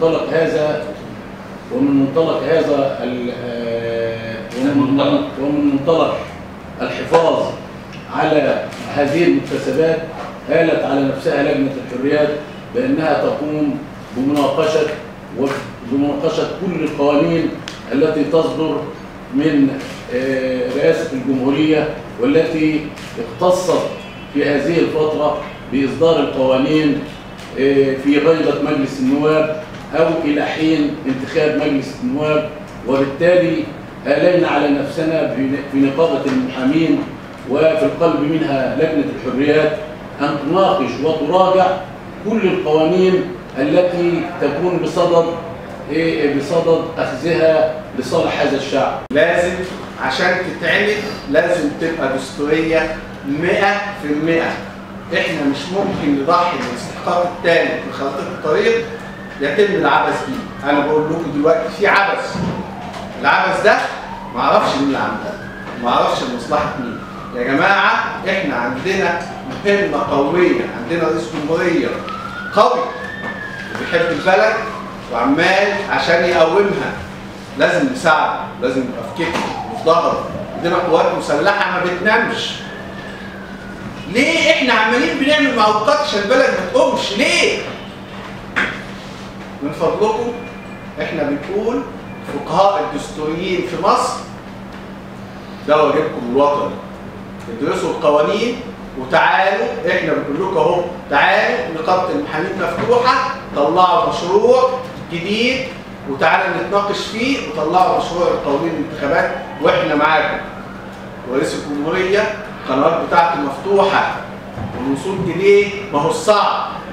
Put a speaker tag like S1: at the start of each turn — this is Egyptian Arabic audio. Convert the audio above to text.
S1: منطلق هذا ومن منطلق هذا ال- آه، ومن ومن منطلق الحفاظ على هذه المكتسبات هالت على نفسها لجنة الحريات بأنها تقوم بمناقشة وبمناقشة كل القوانين التي تصدر من آه، رئاسة الجمهورية والتي اختصت في هذه الفترة بإصدار القوانين آه، في غيبة مجلس النواب أو إلى حين انتخاب مجلس النواب وبالتالي آلينا على نفسنا في في نقابة المحامين وفي القلب منها لجنة الحريات أن تناقش وتراجع كل القوانين التي تكون بصدد إيه، بصدد أخذها لصالح هذا الشعب
S2: لازم عشان تتعمل لازم تبقى دستورية 100% احنا مش ممكن نضحي بالاستحقاق الثاني في خريطة الطريق يتم العبث بيه انا بقول لكم دلوقتي في عبث العبث ده ما اعرفش مين اللي عمله ما اعرفش لمصلحة مين يا جماعة احنا عندنا مهمة قومية عندنا رئيس جمهورية قوي وبيحب البلد وعمال عشان يقومها لازم نساعده لازم نبقى في كتفه وفي ظهره عندنا قوات مسلحه ما بتنامش ليه احنا عمالين بنعمل معوقات عشان البلد ما تقومش ليه من فضلكم احنا بنقول فقهاء الدستوريين في مصر ده واجبكم الوطني ادرسوا القوانين وتعالوا احنا بنقول لكم اهو تعالوا نقابه المحامين مفتوحه طلعوا مشروع جديد وتعالى نتناقش فيه وطلعوا مشروع القوانين الانتخابات واحنا معاكم ورئيس الجمهوريه القنوات بتاعته مفتوحه والوصول اليه ما هو صعب